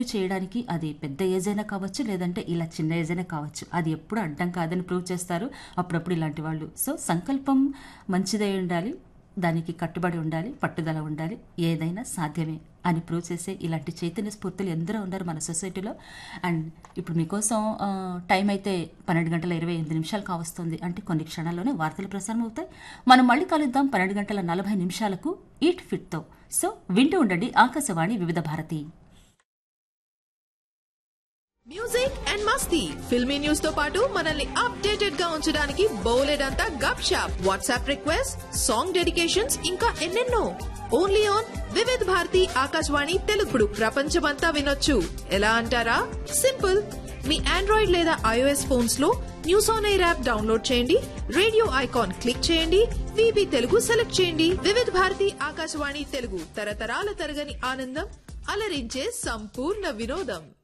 చేయడానికి అది పెద్ద ఏజ్ అయినా కావచ్చు లేదంటే ఇలా చిన్న ఏజ్ అయినా కావచ్చు అది ఎప్పుడు అడ్డం కాదని ప్రూవ్ చేస్తారు అప్పుడప్పుడు ఇలాంటి వాళ్ళు సో సంకల్పం మంచిదై ఉండాలి దానికి కట్టుబడి ఉండాలి పట్టుదల ఉండాలి ఏదైనా సాధ్యమే అని ప్రూవ్ చేసే ఇలాంటి చైతన్య స్ఫూర్తులు ఎందరో ఉన్నారు మన సొసైటీలో అండ్ ఇప్పుడు మీకోసం ఆ, టైం అయితే పన్నెండు గంటల ఇరవై ఎనిమిది నిమిషాలు కావస్తుంది అంటే కొన్ని క్షణాల్లోనే వార్తలు ప్రసారం అవుతాయి మనం మళ్ళీ కలుద్దాం పన్నెండు గంటల నలభై నిమిషాలకు ఈట్ ఫిట్తో సో వింటూ ఉండండి ఆకాశవాణి వివిధ భారతి మ్యూజిక్ అండ్ మస్తీ ఫిల్మీ న్యూస్ తో పాటు మనల్ని అప్డేటెడ్ గా ఉంచడానికి బౌలెడ్ అంతా గప్ షాప్ వాట్సాప్ రిక్వెస్ట్ సాంగ్ డెడికేషన్స్ ఇంకా ఎన్నెన్నో ఓన్లీ ఆన్ వివిధ్ భారతి ఆకాశవాణి తెలుగుడు ప్రపంచమంతా వినొచ్చు ఎలా అంటారా సింపుల్ మీ ఆండ్రాయిడ్ లేదా ఐఓఎస్ ఫోన్స్ లో news on air app download చేయండి రేడియో ఐకాన్ క్లిక్ చేయండి విబి తెలుగు సెలెక్ట్ చేయండి వివిధ్ భారతి ఆకాశవాణి తెలుగు తరతరాల తరగని ఆనందం అలరించే సంపూర్ణ వినోదం